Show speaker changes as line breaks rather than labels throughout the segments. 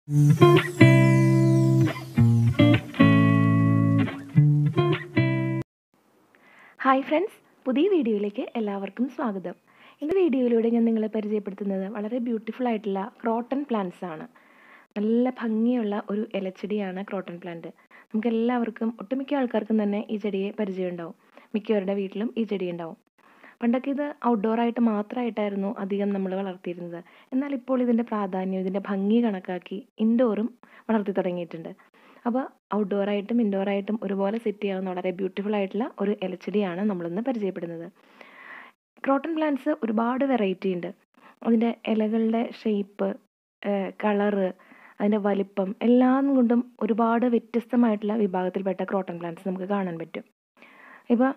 hi friends പുതിയ വീഡിയോയിലേക്ക് എല്ലാവർക്കും സ്വാഗതം ഇന്ന് വീഡിയോയിലൂടെ ഞാൻ നിങ്ങളെ പരിചയപ്പെടുത്തുന്നത് വളരെ ബ്യൂട്ടിഫുൾ ആയിട്ടുള്ള ക്രോട്ടൺ പ്ലാന്റ്സ് ആണ് നല്ല ഭംഗിയുള്ള ഒരു ഇലച്ചെടിയാണ് ക്രോട്ടൺ പ്ലാന്റ് നമുക്ക് എല്ലാവർക്കും ഒട്ടുമിക്ക ആൾക്കാർക്കും തന്നെ ഈ ചെടിയെ പരിചയമുണ്ടാവും മിക്കവരുടെ വീട്ടിലും ഈ ചെടി ഉണ്ടാവും പണ്ടൊക്കെ ഇത് ഔട്ട്ഡോർ ആയിട്ട് മാത്രമായിട്ടായിരുന്നു അധികം നമ്മൾ വളർത്തിയിരുന്നത് എന്നാൽ ഇപ്പോൾ ഇതിൻ്റെ പ്രാധാന്യം ഇതിൻ്റെ ഭംഗി കണക്കാക്കി ഇൻഡോറും വളർത്തി തുടങ്ങിയിട്ടുണ്ട് അപ്പോൾ ഔട്ട്ഡോർ ആയിട്ടും ഇൻഡോർ ആയിട്ടും ഒരുപോലെ സെറ്റ് ചെയ്യാവുന്ന വളരെ ബ്യൂട്ടിഫുൾ ആയിട്ടുള്ള ഒരു ഇലച്ചെടിയാണ് നമ്മളിന്ന് പരിചയപ്പെടുന്നത് ക്രോട്ടൺ പ്ലാന്റ്സ് ഒരുപാട് വെറൈറ്റി ഉണ്ട് അതിൻ്റെ ഇലകളുടെ ഷേപ്പ് കളറ് അതിൻ്റെ വലിപ്പം എല്ലാം കൊണ്ടും ഒരുപാട് വ്യത്യസ്തമായിട്ടുള്ള വിഭാഗത്തിൽപ്പെട്ട ക്രോട്ടൺ പ്ലാന്റ്സ് നമുക്ക് കാണാൻ പറ്റും ഇപ്പോൾ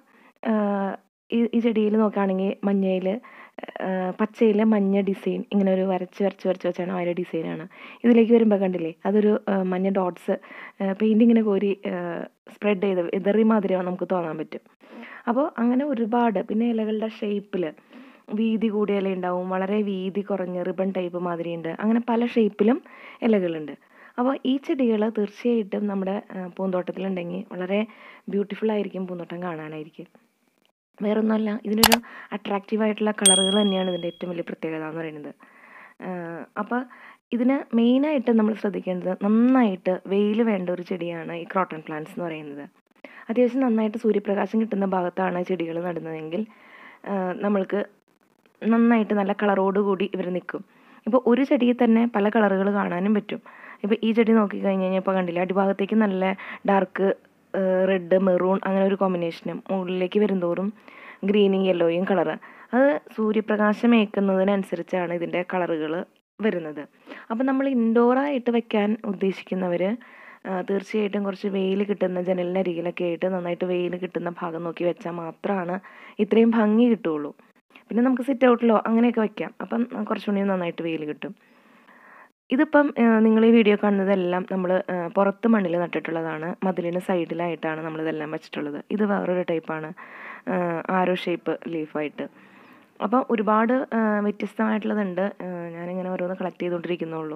ഈ ഈ ചെടിയിൽ നോക്കുകയാണെങ്കിൽ മഞ്ഞയിൽ പച്ചയിൽ മഞ്ഞ ഡിസൈൻ ഇങ്ങനെ ഒരു വരച്ച് വരച്ച് വരച്ച് വെച്ചാണ് അതിൻ്റെ ഡിസൈനാണ് ഇതിലേക്ക് വരുമ്പോൾ കണ്ടില്ലേ അതൊരു മഞ്ഞ ഡോട്ട്സ് പെയിൻ്റ് ഇങ്ങനെ കോരി സ്പ്രെഡ് ചെയ്ത് ഇതറി മാതിരിയാണ് നമുക്ക് തോന്നാൻ പറ്റും അപ്പോൾ അങ്ങനെ ഒരുപാട് പിന്നെ ഇലകളുടെ ഷേപ്പിൽ വീതി കൂടിയ ഇല ഉണ്ടാവും വളരെ വീതി കുറഞ്ഞ റിബൺ ടൈപ്പ് മാതിരി ഉണ്ട് അങ്ങനെ പല ഷേപ്പിലും ഇലകളുണ്ട് അപ്പോൾ ഈ ചെടികൾ തീർച്ചയായിട്ടും നമ്മുടെ പൂന്തോട്ടത്തിലുണ്ടെങ്കിൽ വളരെ ബ്യൂട്ടിഫുൾ ആയിരിക്കും പൂന്തോട്ടം കാണാനായിരിക്കും വേറൊന്നുമല്ല ഇതിനൊരു അട്രാക്റ്റീവ് ആയിട്ടുള്ള കളറുകൾ തന്നെയാണ് ഇതിൻ്റെ ഏറ്റവും വലിയ പ്രത്യേകത എന്ന് പറയുന്നത് അപ്പോൾ ഇതിന് മെയിനായിട്ട് നമ്മൾ ശ്രദ്ധിക്കേണ്ടത് നന്നായിട്ട് വെയിൽ വേണ്ട ഒരു ചെടിയാണ് ഈ ക്രോട്ടൺ പ്ലാന്റ്സ് എന്ന് പറയുന്നത് അത്യാവശ്യം നന്നായിട്ട് സൂര്യപ്രകാശം കിട്ടുന്ന ഭാഗത്താണ് ചെടികൾ നടുന്നതെങ്കിൽ നമ്മൾക്ക് നന്നായിട്ട് നല്ല കളറോടുകൂടി ഇവർ നിൽക്കും ഇപ്പോൾ ഒരു ചെടിയിൽ തന്നെ പല കളറുകൾ കാണാനും പറ്റും ഇപ്പോൾ ഈ ചെടി നോക്കിക്കഴിഞ്ഞ് കഴിഞ്ഞാൽ ഇപ്പോൾ കണ്ടില്ല അടിഭാഗത്തേക്ക് നല്ല ഡാർക്ക് റെഡ് മെറൂൺ അങ്ങനെ ഒരു കോമ്പിനേഷനും മുകളിലേക്ക് വരുന്തോറും ഗ്രീനും യെല്ലോയും കളറ് അത് സൂര്യപ്രകാശം ഏൽക്കുന്നതിനനുസരിച്ചാണ് ഇതിൻ്റെ കളറുകൾ വരുന്നത് അപ്പോൾ നമ്മൾ ഇൻഡോറായിട്ട് വെക്കാൻ ഉദ്ദേശിക്കുന്നവർ തീർച്ചയായിട്ടും കുറച്ച് വെയിൽ കിട്ടുന്ന ജനലിനരികിലൊക്കെ ആയിട്ട് നന്നായിട്ട് വെയിൽ കിട്ടുന്ന ഭാഗം നോക്കി വെച്ചാൽ മാത്രമാണ് ഇത്രയും ഭംഗി കിട്ടുള്ളൂ പിന്നെ നമുക്ക് സിറ്റ് ഔട്ടിലോ അങ്ങനെയൊക്കെ വെക്കാം അപ്പം കുറച്ചുകൂടി നന്നായിട്ട് വെയിൽ കിട്ടും ഇതിപ്പം നിങ്ങൾ ഈ വീഡിയോ കാണുന്നതെല്ലാം നമ്മൾ പുറത്ത് മണ്ണിൽ നട്ടിട്ടുള്ളതാണ് മതിലിന് സൈഡിലായിട്ടാണ് നമ്മളിതെല്ലാം വെച്ചിട്ടുള്ളത് ഇത് വേറൊരു ടൈപ്പാണ് ആരോ ഷേപ്പ് ലീഫായിട്ട് അപ്പം ഒരുപാട് വ്യത്യസ്തമായിട്ടുള്ളതുണ്ട് ഞാനിങ്ങനെ ഓരോന്ന് കളക്ട് ചെയ്തുകൊണ്ടിരിക്കുന്നുള്ളൂ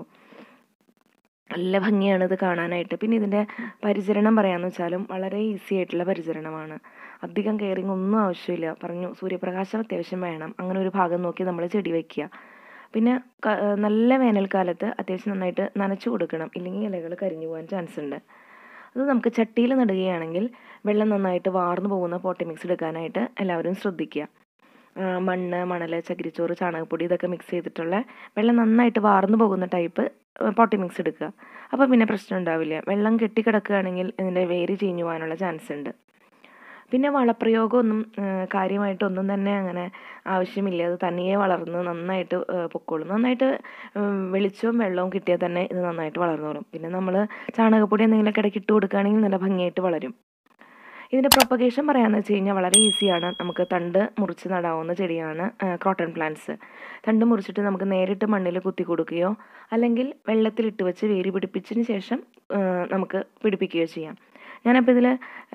നല്ല ഭംഗിയാണ് ഇത് കാണാനായിട്ട് പിന്നെ ഇതിൻ്റെ പരിചരണം പറയാമെന്ന് വെച്ചാലും വളരെ ഈസി ആയിട്ടുള്ള പരിചരണമാണ് അധികം കെയറിങ് ഒന്നും ആവശ്യമില്ല പറഞ്ഞു സൂര്യപ്രകാശം അത്യാവശ്യം വേണം അങ്ങനെ ഒരു ഭാഗം നോക്കി നമ്മൾ ചെടി വയ്ക്കുക പിന്നെ നല്ല വേനൽക്കാലത്ത് അത്യാവശ്യം നന്നായിട്ട് നനച്ചു കൊടുക്കണം ഇല്ലെങ്കിൽ ഇലകൾ കരിഞ്ഞു പോകാൻ ചാൻസ് ഉണ്ട് അത് നമുക്ക് ചട്ടിയിൽ നടുകയാണെങ്കിൽ വെള്ളം നന്നായിട്ട് വാർന്നു പോകുന്ന പോട്ടി മിക്സ് എടുക്കാനായിട്ട് എല്ലാവരും ശ്രദ്ധിക്കുക മണ്ണ് മണൽ ചകിരിച്ചോറ് ചാണകപ്പൊടി ഇതൊക്കെ മിക്സ് ചെയ്തിട്ടുള്ള വെള്ളം നന്നായിട്ട് വാർന്നു പോകുന്ന ടൈപ്പ് പോട്ടി മിക്സ് എടുക്കുക അപ്പോൾ പിന്നെ പ്രശ്നം ഉണ്ടാവില്ല വെള്ളം കെട്ടിക്കിടക്കുകയാണെങ്കിൽ ഇതിൻ്റെ വേര് ചീഞ്ഞു പോകാനുള്ള ചാൻസ് ഉണ്ട് പിന്നെ വളപ്രയോഗമൊന്നും കാര്യമായിട്ടൊന്നും തന്നെ അങ്ങനെ ആവശ്യമില്ല അത് തനിയെ വളർന്ന് നന്നായിട്ട് പൊക്കോളും നന്നായിട്ട് വെളിച്ചവും വെള്ളവും കിട്ടിയാൽ തന്നെ ഇത് നന്നായിട്ട് വളർന്നോളും പിന്നെ നമ്മൾ ചാണകപ്പൊടി എന്തെങ്കിലുമൊക്കെ ഇടയ്ക്ക് ഇട്ട് കൊടുക്കുകയാണെങ്കിൽ നല്ല ഭംഗിയായിട്ട് വളരും ഇതിൻ്റെ പ്രൊപ്പഗേഷൻ പറയാമെന്ന് വെച്ച് കഴിഞ്ഞാൽ വളരെ ഈസിയാണ് നമുക്ക് തണ്ട് മുറിച്ച് നടാവുന്ന ചെടിയാണ് ക്രോട്ടൺ പ്ലാന്റ്സ് തണ്ട് മുറിച്ചിട്ട് നമുക്ക് നേരിട്ട് മണ്ണിൽ കുത്തി കൊടുക്കുകയോ അല്ലെങ്കിൽ വെള്ളത്തിലിട്ട് വെച്ച് വേര് പിടിപ്പിച്ചതിന് ശേഷം നമുക്ക് പിടിപ്പിക്കുകയോ ചെയ്യാം ഞാനപ്പോൾ ഇതിൽ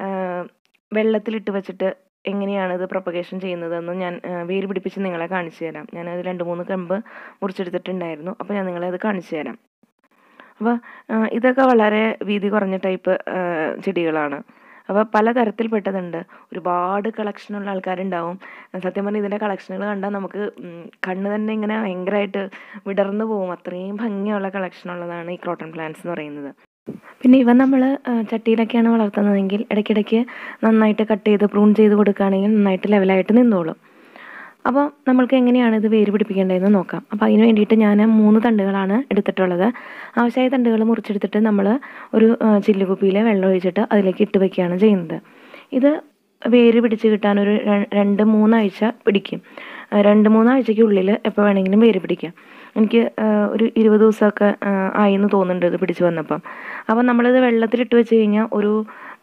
വെള്ളത്തിലിട്ട് വെച്ചിട്ട് എങ്ങനെയാണ് ഇത് പ്രൊപ്പഗേഷൻ ചെയ്യുന്നതെന്ന് ഞാൻ വേര് പിടിപ്പിച്ച് നിങ്ങളെ കാണിച്ചു തരാം ഞാനത് രണ്ട് മൂന്ന് കമ്പ് മുറിച്ചെടുത്തിട്ടുണ്ടായിരുന്നു അപ്പോൾ ഞാൻ നിങ്ങളെ അത് കാണിച്ചു തരാം അപ്പോൾ ഇതൊക്കെ വളരെ വീതി കുറഞ്ഞ ടൈപ്പ് ചെടികളാണ് അപ്പോൾ പല തരത്തിൽപ്പെട്ടതുണ്ട് ഒരുപാട് കളക്ഷനുള്ള ആൾക്കാരുണ്ടാവും സത്യം പറഞ്ഞാൽ ഇതിൻ്റെ കളക്ഷനുകൾ കണ്ടാൽ നമുക്ക് കണ്ണ് തന്നെ ഇങ്ങനെ ഭയങ്കരമായിട്ട് വിടർന്നു പോകും അത്രയും ഭംഗിയുള്ള കളക്ഷനുള്ളതാണ് ഈ ക്രോട്ടൺ പ്ലാന്റ്സ് എന്ന് പറയുന്നത് പിന്നെ ഇവ നമ്മൾ ചട്ടിയിലൊക്കെയാണ് വളർത്തുന്നതെങ്കിൽ ഇടയ്ക്കിടയ്ക്ക് നന്നായിട്ട് കട്ട് ചെയ്ത് പ്രൂൺ ചെയ്ത് കൊടുക്കുകയാണെങ്കിൽ നന്നായിട്ട് ലെവലായിട്ട് നിന്നോളും അപ്പോൾ നമ്മൾക്ക് എങ്ങനെയാണ് ഇത് വേര് പിടിപ്പിക്കേണ്ടതെന്ന് നോക്കാം അപ്പോൾ അതിന് വേണ്ടിയിട്ട് ഞാൻ മൂന്ന് തണ്ടുകളാണ് എടുത്തിട്ടുള്ളത് ആവശ്യമായ തണ്ടുകൾ മുറിച്ചെടുത്തിട്ട് നമ്മൾ ഒരു ചില്ലുകുപ്പിയിൽ വെള്ളം ഒഴിച്ചിട്ട് അതിലേക്ക് ഇട്ട് വയ്ക്കുകയാണ് ചെയ്യുന്നത് ഇത് വേര് പിടിച്ച് കിട്ടാൻ ഒരു രണ്ട് മൂന്നാഴ്ച പിടിക്കും രണ്ട് മൂന്നാഴ്ചയ്ക്കുള്ളിൽ എപ്പോൾ വേണമെങ്കിലും വേര് പിടിക്കാം എനിക്ക് ഒരു ഇരുപത് ദിവസമൊക്കെ ആയി എന്ന് തോന്നുന്നുണ്ട് ഇത് പിടിച്ച് വന്നപ്പം അപ്പം നമ്മളിത് വെള്ളത്തിലിട്ട് വെച്ച് കഴിഞ്ഞാൽ ഒരു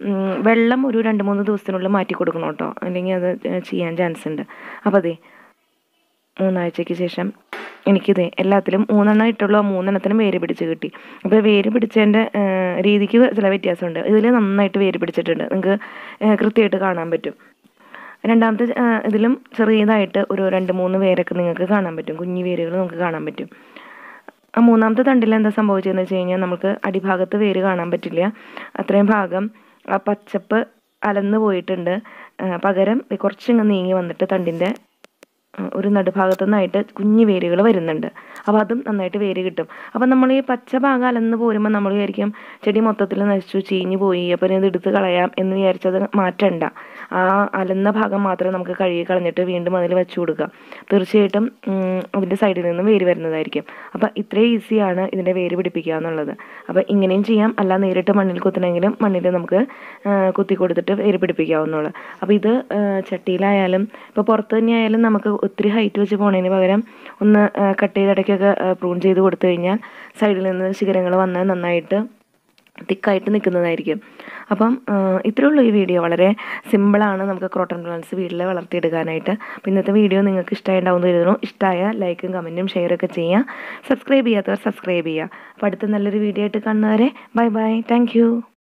വെള്ളം ഒരു രണ്ട് മൂന്ന് ദിവസത്തിനുള്ളിൽ മാറ്റി കൊടുക്കണം കേട്ടോ അല്ലെങ്കിൽ അത് ചെയ്യാൻ ചാൻസ് ഉണ്ട് അപ്പോൾ അതെ മൂന്നാഴ്ചയ്ക്ക് ശേഷം എനിക്കിത് എല്ലാത്തിലും മൂന്നെണ്ണം ഇട്ടുള്ളൂ മൂന്നെണ്ണത്തിനും വേര് പിടിച്ച് കിട്ടി അപ്പോൾ വേര് പിടിച്ചതിൻ്റെ രീതിക്ക് ചില വ്യത്യാസമുണ്ട് ഇതിൽ നന്നായിട്ട് വേര് പിടിച്ചിട്ടുണ്ട് നിങ്ങൾക്ക് കൃത്യമായിട്ട് കാണാൻ പറ്റും രണ്ടാമത്തെ ഇതിലും ചെറിയതായിട്ട് ഒരു രണ്ട് മൂന്ന് വേരൊക്കെ നിങ്ങൾക്ക് കാണാൻ പറ്റും കുഞ്ഞു വേരുകൾ നമുക്ക് കാണാൻ പറ്റും ആ മൂന്നാമത്തെ തണ്ടിൽ എന്താ സംഭവിച്ചതെന്ന് വെച്ച് കഴിഞ്ഞാൽ നമുക്ക് അടിഭാഗത്ത് വേര് കാണാൻ പറ്റില്ല അത്രയും ഭാഗം ആ പച്ചപ്പ് അലന്ന് പോയിട്ടുണ്ട് ആ, പകരം ദേ കുറച്ചിങ്ങ് നീങ്ങി വന്നിട്ട് തണ്ടിൻ്റെ ആ, ഒരു നടുഭാഗത്തു നിന്നായിട്ട് കുഞ്ഞു വേരുകൾ വരുന്നുണ്ട് അപ്പോൾ അതും നന്നായിട്ട് വേര് കിട്ടും അപ്പോൾ നമ്മൾ ഈ പച്ച ഭാഗം അലന്ന് പോരുമ്പോൾ നമ്മൾ വിചാരിക്കും ചെടി മൊത്തത്തിൽ നശിച്ചു ചീഞ്ഞു പോയി അപ്പോൾ ഇത് എടുത്ത് കളയാം എന്ന് വിചാരിച്ചത് മാറ്റണ്ട ആ അലന്ന ഭാഗം മാത്രം നമുക്ക് കഴുകി കളഞ്ഞിട്ട് വീണ്ടും അതിൽ വെച്ച് കൊടുക്കുക തീർച്ചയായിട്ടും ഉം, അതിൻ്റെ സൈഡിൽ നിന്നും വേര് വരുന്നതായിരിക്കും അപ്പോൾ ഇത്രയും ഈസിയാണ് ഇതിൻ്റെ വേര് പിടിപ്പിക്കുക എന്നുള്ളത് അപ്പോൾ ഇങ്ങനെയും ചെയ്യാം അല്ല നേരിട്ട് മണ്ണിൽ കുത്തണമെങ്കിലും മണ്ണിൽ നമുക്ക് ആ, കുത്തി കൊടുത്തിട്ട് വേര് പിടിപ്പിക്കാവുന്നുള്ളൂ അപ്പോൾ ഇത് ആ, ചട്ടിയിലായാലും ഇപ്പോൾ പുറത്ത് തന്നെയായാലും നമുക്ക് ഒത്തിരി ഹൈറ്റ് വെച്ച് പോണതിന് പകരം ഒന്ന് കട്ട് ചെയ്ത് ഇടയ്ക്കൊക്കെ പ്രൂൺ ചെയ്ത് കൊടുത്തു കഴിഞ്ഞാൽ സൈഡിൽ നിന്ന് ശിഖരങ്ങൾ വന്ന് നന്നായിട്ട് തിക്കായിട്ട് നിൽക്കുന്നതായിരിക്കും അപ്പം ആ, ഇത്രയേ ഉള്ളൂ ഈ വീഡിയോ വളരെ സിമ്പിളാണ് നമുക്ക് ക്രോട്ടൺ പ്ലാന്റ്സ് വീട്ടിൽ വളർത്തിയെടുക്കാനായിട്ട് അപ്പോൾ ഇന്നത്തെ വീഡിയോ നിങ്ങൾക്ക് ഇഷ്ടമായിട്ടുണ്ടാവുമെന്ന് കരുതുന്നു ഇഷ്ടമായ ലൈക്കും കമൻറ്റും ഷെയറൊക്കെ ചെയ്യുക സബ്സ്ക്രൈബ് ചെയ്യാത്തവർ സബ്സ്ക്രൈബ് ചെയ്യുക അപ്പോൾ അടുത്ത നല്ലൊരു വീഡിയോ ആയിട്ട് കാണുന്നവരെ ബൈ ബൈ താങ്ക്